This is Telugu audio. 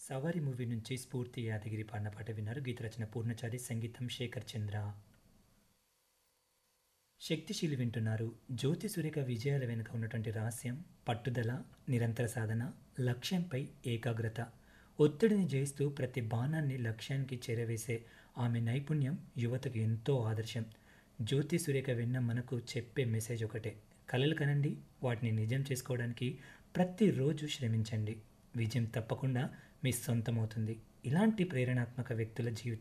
సవారి మూవీ నుంచి స్ఫూర్తి యాదగిరి పాడిన పాట విన్నారు గీత రచన పూర్ణచారి సంగీతం శేఖర్ చంద్ర శక్తిశీలి వింటున్నారు జ్యోతి సురేఖ విజయాల వెనుక ఉన్నటువంటి రహస్యం పట్టుదల నిరంతర సాధన లక్ష్యంపై ఏకాగ్రత ఒత్తిడిని జయిస్తూ ప్రతి బాణాన్ని లక్ష్యానికి చేరవేసే ఆమె నైపుణ్యం యువతకు ఎంతో ఆదర్శం జ్యోతి సురేఖ విన్న మనకు చెప్పే మెసేజ్ ఒకటే కలలు కనండి వాటిని నిజం చేసుకోవడానికి ప్రతిరోజు శ్రమించండి విజయం తప్పకుండా మీ సొంతమవుతుంది ఇలాంటి ప్రేరణాత్మక వ్యక్తుల జీవితం